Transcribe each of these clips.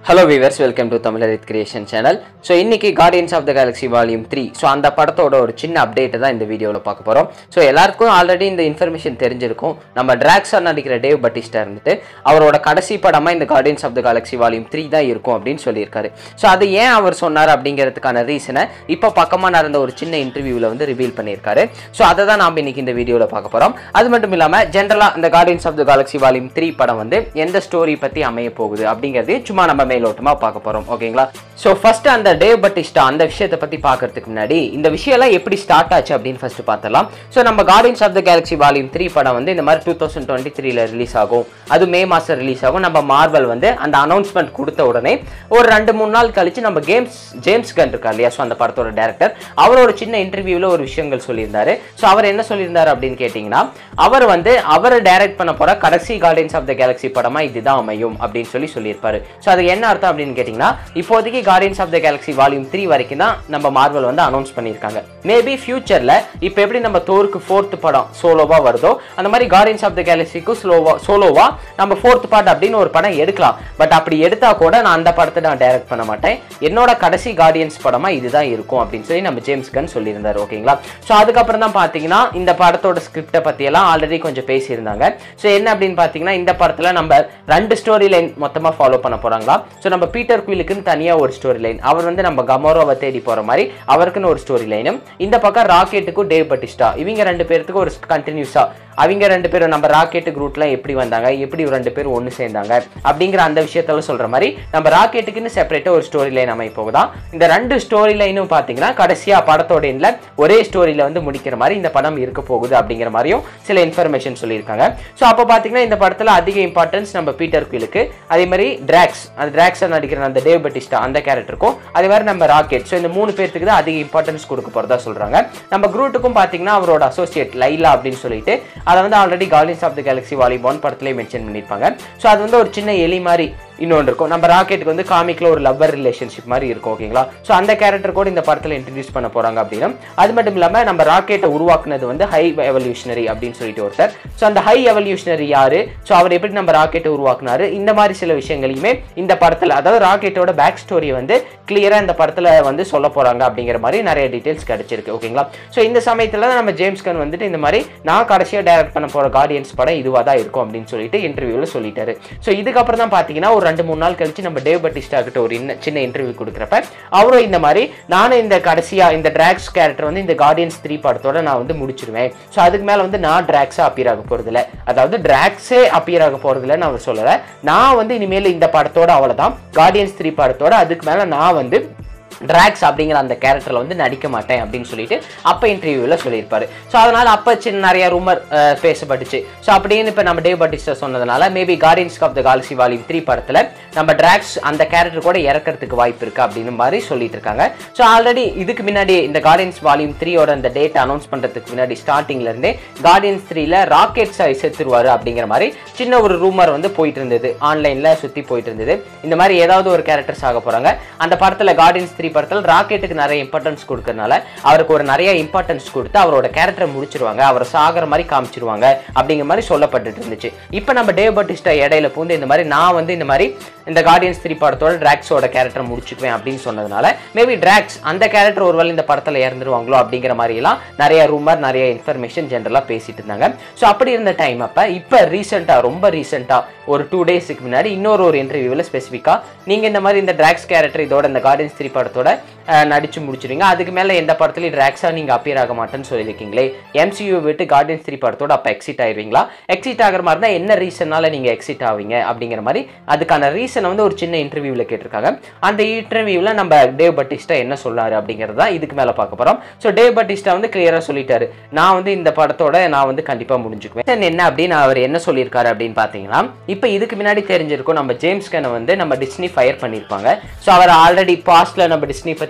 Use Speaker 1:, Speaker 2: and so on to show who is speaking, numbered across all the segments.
Speaker 1: hello viewers welcome to தமிழரித் creation channel so இன்னைக்கு Guardians of the Galaxy volume three so அந்த படத்தோட ஒரு சின்ன அப்டேட்டை தான் இந்த வீடியோவில் பார்க்க போகிறோம் ஸோ எல்லாருக்கும் ஆல்ரெடி இந்த இன்ஃபர்மேஷன் தெரிஞ்சிருக்கும் நம்ம டிராக்ஸாக நடிக்கிற டேவ் பட்டிஸ்டா இருந்துட்டு அவரோட கடைசி படமாக இந்த Guardians of the Galaxy volume three தான் இருக்கும் அப்படின்னு சொல்லியிருக்காரு ஸோ அது ஏன் அவர் சொன்னார் அப்படிங்கிறதுக்கான ரீசனை இப்போ பக்கமாக நடந்த ஒரு சின்ன இன்டர்வியூவில் வந்து ரிவீல் பண்ணியிருக்காரு ஸோ அதை தான் நாம் இன்னைக்கு இந்த வீடியோவில் பார்க்க போகிறோம் அது மட்டும் இல்லாமல் ஜென்ரலாக இந்த Guardians of the Galaxy volume three படம் வந்து எந்த ஸ்டோரி பற்றி அமைய போகுது அப்படிங்கிறது சும்மா நம்ம மேலோட்டமாக பார்க்க போகிறோம் ஓகேங்களா ஸோ ஃபர்ஸ்ட் அந்த டேவ் பட்டிஸ்டா அந்த விஷயத்தை பற்றி பார்க்கறதுக்கு முன்னாடி இந்த விஷயம்லாம் எப்படி ஸ்டார்ட் ஆச்சு அப்படின்னு ஃபர்ஸ்ட் பார்த்தலாம் ஸோ நம்ம Guardians of the Galaxy volume three படம் வந்து இந்த மாதிரி டூ தௌசண்ட் டுவெண்ட்டி த்ரீல ரிலீஸ் ஆகும் அது மே மாதம் ரிலீஸ் ஆகும் நம்ம மார்வல் வந்து அந்த அனௌன்ஸ்மெண்ட் கொடுத்த உடனே ஒரு ரெண்டு மூணு நாள் கழிச்சு நம்ம கேம்ஸ் ஜேம்ஸ் கன் இருக்கா இல்லையா ஸோ அந்த படத்தோட டேரக்டர் அவர் ஒரு சின்ன இன்டர்வியூவில் ஒரு விஷயங்கள் சொல்லியிருந்தாரு ஸோ அவர் என்ன சொல்லியிருந்தாரு அப்படின்னு கேட்டிங்கன்னா அவர் வந்து அவர் டைரக்ட் பண்ண போற கடைசி கார்டியன்ஸ் ஆஃப் த கேலக்ஸி படமா இதுதான் அமையும் அப்படின்னு சொல்லி சொல்லியிருப்பாரு ஸோ அது என்ன அர்த்தம் அப்படின்னு கேட்டிங்கன்னா இப்போதைக்கு Guardians of the Galaxy volume three வரைக்கும் தான் நம்ம மார்வல் வந்து அனௌன்ஸ் பண்ணியிருக்காங்க மேபி ஃபியூச்சரில் இப்போ எப்படி நம்ம தோருக்கு ஃபோர்த் படம் சோலோவா வருதோ அந்த மாதிரி கார்டியன்ஸ் ஆஃப் த கேலக்ஸிக்கும் ஸ்லோவா சோலோவா நம்ம ஃபோர்த் பார்ட் அப்படின்னு ஒரு படம் எடுக்கலாம் பட் அப்படி எடுத்தா கூட நான் அந்த படத்தை நான் டைரக்ட் பண்ண மாட்டேன் என்னோட கடைசி கார்டியன்ஸ் படமா இதுதான் இருக்கும் அப்படின்னு சொல்லி நம்ம ஜேம்ஸ் கன் சொல்லியிருந்தாரு ஓகேங்களா ஸோ அதுக்கப்புறம் தான் பார்த்தீங்கன்னா இந்த படத்தோட ஸ்கிரிப்டை பற்றியெல்லாம் ஆல்ரெடி கொஞ்சம் பேசியிருந்தாங்க ஸோ என்ன அப்படின்னு பார்த்தீங்கன்னா இந்த படத்தில் நம்ம ரெண்டு ஸ்டோரி லைன் மொத்தமாக ஃபாலோ பண்ண போகிறாங்களா ஸோ நம்ம பீட்டர் குயிலுக்குன்னு தனியாக ஒரு ஸ்டோரி லைன் அவர் வந்து நம்ம கமோரோவை தேடி போகிற மாதிரி அவருக்குன்னு ஒரு ஸ்டோரி லைனும் இந்த பக்கம் ராக்கெட்டுக்கும் டேவ் பட்டிஸ்டா இவங்க ரெண்டு பேர்த்துக்கும் ஒரு கண்டினியூஸாக அவங்க ரெண்டு பேரும் நம்ம ராக்கெட்டு குரூப்லாம் எப்படி வந்தாங்க எப்படி ரெண்டு பேரும் ஒன்று சேர்ந்தாங்க அப்படிங்கிற அந்த விஷயத்தெல்லாம் சொல்கிற மாதிரி நம்ம ராக்கெட்டுக்குன்னு செப்பரேட்டாக ஒரு ஸ்டோரி லைன் அமைய போகுதான் இந்த ரெண்டு ஸ்டோரி லைனும் பார்த்தீங்கன்னா கடைசியாக படத்தோட எண்ணில் ஒரே ஸ்டோரியில் வந்து முடிக்கிற மாதிரி இந்த படம் இருக்க போகுது அப்படிங்கிற மாதிரியும் சில இன்ஃபர்மேஷன் சொல்லியிருக்காங்க ஸோ அப்போ பார்த்தீங்கன்னா இந்த படத்தில் அதிக இம்பார்ட்டன்ஸ் நம்ம பீட்டர் குயிலுக்கு அதே மாதிரி டிராக்ஸ் அந்த டிராக்ஸாக நடிக்கிற அந்த டேவ் பட்டிஸ்டா அந்த கேரக்டருக்கும் அதே மாதிரி நம்ம ராக்கெட் ஸோ இந்த மூணு பேர்த்துக்கு தான் அதிக இம்பார்ட்டன்ஸ் கொடுக்க போகிறதா சொல்கிறாங்க நம்ம குரூட்டுக்கும் பார்த்தீங்கன்னா அவரோட அசோசியேட் லைலா அப்படின்னு சொல்லிட்டு அதை வந்து already Guardians of the Galaxy வாலிபான் படத்துலேயே மென்ஷன் பண்ணியிருப்பாங்க ஸோ அது வந்து ஒரு சின்ன எலி மாதிரி இன்னொன்று இருக்கும் நம்ம ராக்கெட்டுக்கு வந்து காமிக்கில் ஒரு லவ்வர் ரிலேஷன்ஷிப் மாதிரி இருக்கும் ஓகேங்களா ஸோ அந்த கேரக்டர் கூட இந்த படத்தில் இன்ட்ரடியூஸ் பண்ண போகிறாங்க அப்படின்னா அது மட்டும் இல்லாமல் நம்ம ராக்கெட்டை உருவாக்குனது வந்து ஹை எவல்யூஷனரி அப்படின்னு சொல்லிட்டு ஒருத்தர் ஸோ அந்த ஹை எவல்யூஷனரி யாரு ஸோ அவர் எப்படி நம்ம ராக்கெட்டை உருவாக்குனாரு இந்த மாதிரி சில விஷயங்களையுமே இந்த படத்தில் அதாவது ராக்கெட்டோட பேக் ஸ்டோரியை வந்து கிளியராக இந்த படத்தில் வந்து சொல்ல போகிறாங்க அப்படிங்கிற மாதிரி நிறைய டீட்டெயில்ஸ் கிடைச்சிருக்கு ஓகேங்களா ஸோ இந்த சமயத்தில் தான் நம்ம ஜேம்ஸ் கன் வந்துட்டு இந்த மாதிரி நான் கடைசியாக டைரக்ட் பண்ண போகிற கார்டியன்ஸ் படம் இதுவாக தான் இருக்கும் அப்படின்னு சொல்லிட்டு இன்டர்வியூவில் சொல்லிட்டாரு ஸோ இதுக்கப்புறம் தான் பார்த்தீங்கன்னா ஒரு ரெண்டு மூணு நாள் கழிச்சு நம்ம டேவ் பட்டிஸ்டா கிட்ட ஒரு இன்ன- சின்ன இன்டர்வியூ கொடுக்குறப்ப அவரும் இந்த மாதிரி நானும் இந்த கடைசியாக இந்த டிராக்ஸ் கேரக்டர் வந்து இந்த கார்டியன்ஸ் த்ரீ படத்தோட நான் வந்து முடிச்சிருவேன் ஸோ அதுக்கு மேலே வந்து நான் டிராக்ஸாக அப்பியர் ஆக போகிறதில்ல அதாவது டிராக்ஸே அப்பியர் ஆக போகிறதில்லன்னு அவர் சொல்லலை நான் வந்து இனிமேல் இந்த படத்தோட அவ்வளோதான் கார்டியன்ஸ் த்ரீ படத்தோட அதுக்கு மேலே நான் வந்து டிராக்ஸ் அப்படிங்கிற அந்த கேரக்டரில் வந்து நடிக்க மாட்டேன் அப்படின்னு சொல்லிட்டு அப்போ இன்டர்வியூவில் சொல்லியிருப்பாரு ஸோ அதனால் அப்போ சின்ன நிறைய ரூமர் பேசப்பட்டுச்சு ஸோ அப்படின்னு இப்போ நம்ம டேவ் பட்டிஸ்டர் சொன்னதுனால maybe Guardians of the Galaxy volume three படத்தில் நம்ம டிராக்ஸ் அந்த கேரக்டர் கூட இறக்கிறதுக்கு வாய்ப்பு இருக்கு அப்படின்னு மாதிரி சொல்லிட்டு இருக்காங்க ஸோ ஆல்ரெடி இதுக்கு முன்னாடி இந்த கார்டியன்ஸ் வால்யூம் த்ரீயோட அந்த டேட் அனௌன்ஸ் பண்ணுறதுக்கு முன்னாடி ஸ்டார்டிங்ல இருந்தே கார்டியன்ஸ் த்ரீல ராக்கெட் சாய் செத்துருவாரு அப்படிங்கிற மாதிரி சின்ன ஒரு ரூமர் வந்து போயிட்டு இருந்தது ஆன்லைனில் சுற்றி போயிட்டு இருந்தது இந்த மாதிரி ஏதாவது ஒரு கேரக்டர்ஸ் ஆக போகிறாங்க அந்த படத்தில் கார்டியன்ஸ் த்ரீ படத்தில் ராக்கெட்டுக்கு நிறைய இம்பார்ட்டன்ஸ் கொடுக்கறனால அவருக்கு ஒரு நிறைய இம்பார்ட்டன்ஸ் கொடுத்து அவரோட கேரக்டரை முடிச்சிருவாங்க அவரை சாகிற மாதிரி காமிச்சிருவாங்க அப்படிங்கிற மாதிரி சொல்லப்பட்டுட்டு இருந்துச்சு இப்போ நம்ம டேவ் பட்டிஸ்டா இடையில பூந்து இந்த மாதிரி நான் வந்து இந்த மாதிரி இந்த கார்டியன்ஸ் த்ரீ படத்தோட டிராக்ஸோட கேரக்டர் முடிச்சுக்குவேன் அப்படின்னு சொன்னதுனால மேபி டிராக்ஸ் அந்த கேரக்டர் ஒருவேளை இந்த படத்தில் இறந்துருவாங்களோ அப்படிங்கிற மாதிரிலாம் நிறைய ரூமர் நிறைய இன்ஃபர்மேஷன் ஜென்ரலாக பேசிட்டு இருந்தாங்க ஸோ அப்படி இருந்த டைம் அப்போ இப்போ ரீசெண்டாக ரொம்ப ரீசெண்டாக ஒரு டூ டேஸ்க்கு முன்னாடி இன்னொரு ஒரு இன்டர்வியூவில் ஸ்பெசிஃபிக்காக நீங்கள் இந்த மாதிரி இந்த டிராக்ஸ் கேரக்டர் இதோட இந்த கார்டியன்ஸ் த்ரீ படத்தோட அஹ், நடிச்சு முடிச்சிருங்க அதுக்கு மேலே எந்த படத்துலையும் டிராக்ஸாக நீங்கள் அப்பியர் ஆக மாட்டேன்னு சொல்லியிருக்கீங்களே எம்சியூ விட்டு கார்டியன்ஸ் த்ரீ படத்தோட அப்போ எக்ஸிட் ஆயிருவீங்களா எக்ஸிட் ஆகிற மாதிரி தான் என்ன ரீசனால நீங்கள் எக்ஸிட் ஆவீங்க அப்படிங்கிற மாதிரி அதுக்கான ரீசனை வந்து ஒரு சின்ன இன்டர்வியூவில் கேட்டிருக்காங்க அந்த இன்டர்வியூவில் நம்ம டேவ் பட்டிஸ்டா என்ன சொன்னாரு அப்படிங்கிறது தான் இதுக்கு மேலே பார்க்க போகிறோம் ஸோ டேவ் பட்டிஸ்டா வந்து கிளியராக சொல்லிட்டாரு நான் வந்து இந்த படத்தோட நான் வந்து கண்டிப்பாக முடிஞ்சுக்குவேன் Then என்ன அப்படின்னு அவர் என்ன சொல்லியிருக்காரு அப்படின்னு பார்த்தீங்கன்னா இப்போ இதுக்கு முன்னாடி தெரிஞ்சிருக்கும் நம்ம ஜேம்ஸ் கனை வந்து நம்ம டிஸ்னி ஃபயர் பண்ணியிருப்பாங்க ஸோ அவர் ஆல்ரெடி பாஸ்ட்ல நம்ம டிஸ்னி பற்றி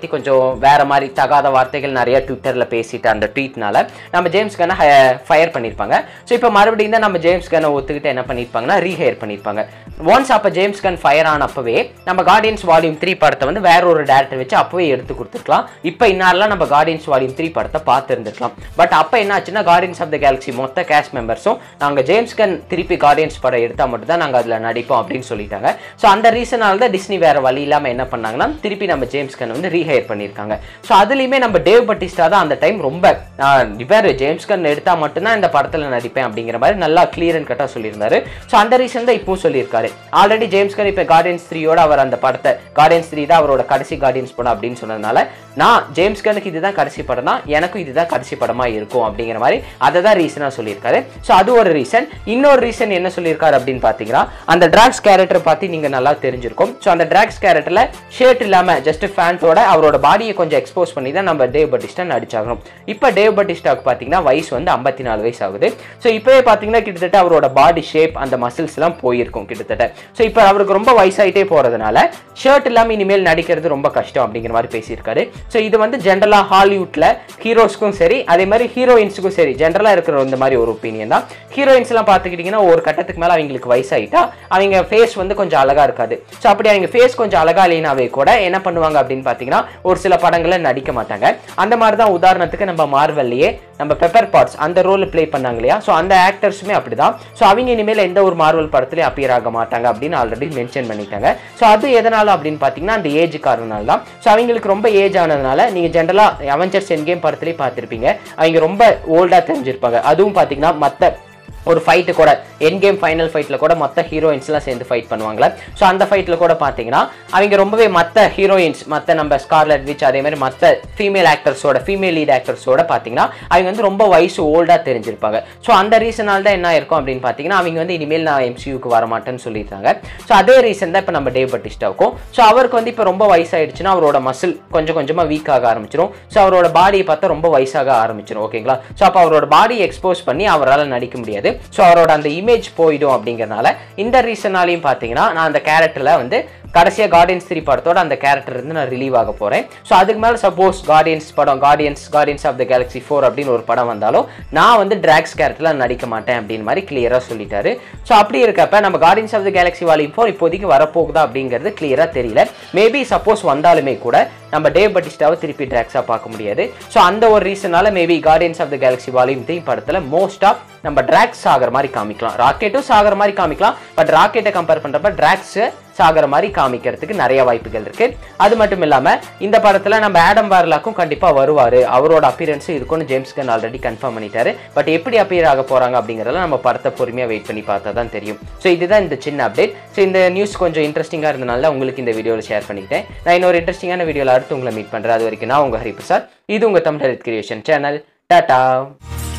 Speaker 1: பற்றி கொஞ்சம் வேற மாதிரி தகாத வார்த்தைகள் நிறைய ட்விட்டரில் பேசிட்டு அந்த ட்வீட்னால நம்ம ஜேம்ஸ் கனை ஃபயர் பண்ணியிருப்பாங்க ஸோ இப்போ மறுபடியும் தான் நம்ம ஜேம்ஸ் கனை ஒத்துக்கிட்டு என்ன பண்ணியிருப்பாங்கன்னா ரீஹையர் பண்ணியிருப்பாங்க ஒன்ஸ் அப்போ ஜேம்ஸ் கன் ஃபயர் ஆனப்பவே நம்ம கார்டியன்ஸ் வால்யூம் த்ரீ படத்தை வந்து வேற ஒரு டேரக்டர் வச்சு அப்பவே எடுத்து கொடுத்துருக்கலாம் இப்போ இன்னாரெல்லாம் நம்ம கார்டியன்ஸ் வால்யூம் த்ரீ படத்தை பார்த்துருந்துருக்கலாம் பட் அப்போ என்ன ஆச்சுன்னா கார்டியன்ஸ் ஆஃப் த கேலக்ஸி மொத்த கேஸ்ட் மெம்பர்ஸும் நாங்கள் ஜேம்ஸ் கன் திருப்பி கார்டியன்ஸ் படம் எடுத்தால் மட்டும் தான் நாங்கள் அதில் நடிப்போம் அப்படின்னு சொல்லிட்டாங்க ஸோ அந்த ரீசனால தான் டிஸ்னி வேற வழி இல்லாமல் என்ன பண்ணாங்கன்னா திருப்பி நம்ம ஜேம்ஸ் கன் வந்து ரீஹையர் பண்ணியிருக்காங்க ஸோ அதுலேயுமே நம்ம டேவ் பட்டிஸ்டா தான் அந்த டைம் ரொம்ப ஆஹ், இவர் ஜேம்ஸ் கன் எடுத்தால் மட்டும்தான் இந்த படத்தில் நடிப்பேன் அப்படிங்கிற மாதிரி நல்லா கிளியர் அண்ட் கட்டாக சொல்லியிருந்தாரு ஸோ அந்த ரீசன் தான் இப்பவும் சொல்லியிருக்காரு ஆல்ரெடி ஜேம்ஸ் கன் இப்போ கார்டியன்ஸ் த்ரீயோட அவர் அந்த படத்தை கார்டியன்ஸ் த்ரீ தான் அவரோட கடைசி கார்டியன்ஸ் படம் அப்படின்னு சொன்னதுனால நான் ஜேம்ஸ் கனுக்கு இதுதான் கடைசி படம் தான் எனக்கும் இதுதான் கடைசி படமா இருக்கும் அப்படிங்கிற மாதிரி அதை தான் ரீசனாக சொல்லியிருக்காரு ஸோ அது ஒரு ரீசன் இன்னொரு ரீசன் என்ன சொல்லியிருக்காரு அப்படின்னு பார்த்தீங்கன்னா அந்த டிராக்ஸ் கேரக்டர் பற்றி நீங்கள் நல்லா தெரிஞ்சிருக்கும் ஸோ அந்த டிராக்ஸ் கேரக்டரில் ஷர்ட் இல்லாமல் ஜஸ்ட் ஃபேண்டோட அவரோட பாடியை கொஞ்சம் எக்ஸ்போஸ் பண்ணி தான் நம்ம டேவ் பட்டிஸ்டா நடிச்சாகணும் இப்போ டேவ் பட்டிஸ்டாவுக்கு பார்த்தீங்கன்னா வயசு வந்து ஐம்பத்தி நாலு வயசு ஆகுது ஸோ இப்போவே பார்த்தீங்கன்னா கிட்டத்தட்ட அவரோட பாடி ஷேப் அந்த மசில்ஸ்லாம் போயிருக்கும் கிட்டத்தட்ட ஸோ இப்போ அவருக்கு ரொம்ப வயசாயிட்டே போகிறதுனால ஷர்ட் இல்லாமல் இனிமேல் நடிக்கிறது ரொம்ப கஷ்டம் அப்படிங்கிற மாதிரி பேசியிருக்காரு ஸோ இது வந்து ஜென்ரலாக ஹாலிவுட்டில் ஹீரோஸ்க்கும் சரி அதே மாதிரி ஹீரோயின்ஸுக்கும் சரி ஜென்ரலாக இருக்கிற இந்த மாதிரி ஒரு ஒப்பீனியன் தான் ஹீரோயின்ஸ்லாம் பார்த்துக்கிட்டிங்கன்னா ஒரு கட்டத்துக்கு மேலே அவங்களுக்கு வயசாயிட்டா அவங்க ஃபேஸ் வந்து கொஞ்சம் அழகாக இருக்காது ஸோ அப்படி அவங்க ஃபேஸ் கொஞ்சம் அழகா இல்லைனாவே கூட என்ன பண்ணுவாங்க அப்படின்னு பார்த்தீங்கன்னா ஒரு சில படங்களில் நடிக்க மாட்டாங்க அந்த மாதிரி தான் உதாரணத்துக்கு நம்ம மார்வல்லையே நம்ம பெப்பர் பாட்ஸ் அந்த ரோல் ப்ளே பண்ணாங்க இல்லையா ஸோ அந்த ஆக்டர்ஸுமே அப்படிதான் ஸோ அவங்க இனிமேல் எந்த ஒரு மார்வல் படத்துலையும் அப்பியர் ஆக மாட்டாங்க அப்படின்னு ஆல்ரெடி மென்ஷன் பண்ணிட்டாங்க ஸோ அது எதனால அப்படின்னு பார்த்தீங்கன்னா அந்த ஏஜ் காரணனால தான் ஸோ அவங்களுக்கு ரொம்ப ஏஜ் ஆனதுனால நீங்கள் ஜென்ரலாக அவெஞ்சர்ஸ் என் கேம் படத்துலேயே பார்த்துருப்பீங்க அவங்க ரொம்ப ஓல்டாக தெரிஞ்சிருப்பாங்க அதுவும் பார்த்தீங்கன்னா மற்ற ஒரு ஃபைட்டு கூட என் கேம் ஃபைனல் ஃபைட்டில் கூட மற்ற ஹீரோயின்ஸ்லாம் சேர்ந்து ஃபைட் பண்ணுவாங்களே ஸோ அந்த ஃபைட்டில் கூட பார்த்தீங்கன்னா அவங்க ரொம்பவே மற்ற ஹீரோயின்ஸ் மற்ற நம்ம ஸ்கார்லட் விச் அதே மாதிரி மற்ற ஃபீமேல் ஆக்டர்ஸோட ஃபீமேல் லீட் ஆக்டர்ஸோட பார்த்தீங்கன்னா அவங்க வந்து ரொம்ப வயசு ஓல்டாக தெரிஞ்சிருப்பாங்க ஸோ அந்த ரீசனால் தான் என்ன இருக்கும் அப்படின்னு பார்த்தீங்கன்னா அவங்க வந்து இனிமேல் நான் எம்சியூக்கு வர மாட்டேன்னு சொல்லியிருக்காங்க ஸோ அதே ரீசன் தான் இப்போ நம்ம டேவ் பட்டிஸ்டாவுக்கும் ஸோ அவருக்கு வந்து இப்போ ரொம்ப வயசாயிடுச்சுன்னா அவரோட மசில் கொஞ்சம் கொஞ்சமாக வீக் ஆக ஆரம்பிச்சிடும் ஸோ அவரோட பாடியை பார்த்தா ரொம்ப வயசாக ஆரம்பிச்சிடும் ஓகேங்களா ஸோ அப்போ அவரோட பாடியை எக்ஸ்போஸ் பண்ணி அவரால் நடிக்க முடியாது ஸோ அவரோட அந்த இமேஜ் போயிடும் அப்படிங்கறனால இந்த ரீசனாலையும் பார்த்தீங்கன்னா நான் அந்த கேரக்டரில் வந்து கடைசியாக கார்டியன்ஸ் த்ரீ படத்தோட அந்த கேரக்டர் இருந்து நான் ரிலீவ் ஆக போகிறேன் ஸோ அதுக்கு மேலே சப்போஸ் கார்டியன்ஸ் படம் Guardians Guardians of the Galaxy four அப்படின்னு ஒரு படம் வந்தாலும் நான் வந்து டிராக்ஸ் கேரக்டரில் நடிக்க மாட்டேன் அப்படின்னு மாதிரி கிளியராக சொல்லிட்டாரு ஸோ அப்படி இருக்கப்ப நம்ம Guardians of the Galaxy volume four இப்போதைக்கு வரப்போகுதா அப்படிங்கிறது கிளியராக தெரியல மேபி சப்போஸ் வந்தாலுமே கூட நம்ம டேவ் பட்டிஸ்டாவை திருப்பி ட்ராக்ஸாக பார்க்க முடியாது ஸோ அந்த ஒரு ரீசனால maybe Guardians of the Galaxy volume three படத்தில் மோஸ்ட் ஆஃப் நம்ம ட்ராக்ஸ் சாகிற மாதிரி காமிக்கலாம் ராக்கெட்டும் சாகிற மாதிரி காமிக்கலாம் பட் ராக்கெட்டை கம்பேர் பண்ணுறப்ப ட்ராக்ஸ் சாகிற மாதிரி காமிக்கிறதுக்கு நிறைய வாய்ப்புகள் இருக்கு அது மட்டும் இல்லாம இந்த படத்துல நம்ம ஆடம் வார்லாக்கும் கண்டிப்பா வருவாரு அவரோட அப்பியரன்ஸ் இருக்கும்னு ஜேம்ஸ் கன் ஆல்ரெடி கன்ஃபார்ம் பண்ணிட்டாரு பட் எப்படி அப்பியர் ஆக போறாங்க அப்படிங்கறதெல்லாம் நம்ம படத்தை பொறுமையா வெயிட் பண்ணி பார்த்தா தான் தெரியும் ஸோ இதுதான் இந்த சின்ன அப்டேட் ஸோ இந்த நியூஸ் கொஞ்சம் இன்ட்ரெஸ்டிங்கா இருந்தனால உங்களுக்கு இந்த வீடியோவில் ஷேர் பண்ணிக்கிட்டேன் நான் இன்னொரு இன்ட்ரெஸ்டிங்கான வீடியோவில் அடுத்து உங்களை மீட் பண்றேன் அது வரைக்கும் நான் உங்க ஹரிபிரசாத் இது உங்க Tamil health creation channel Tata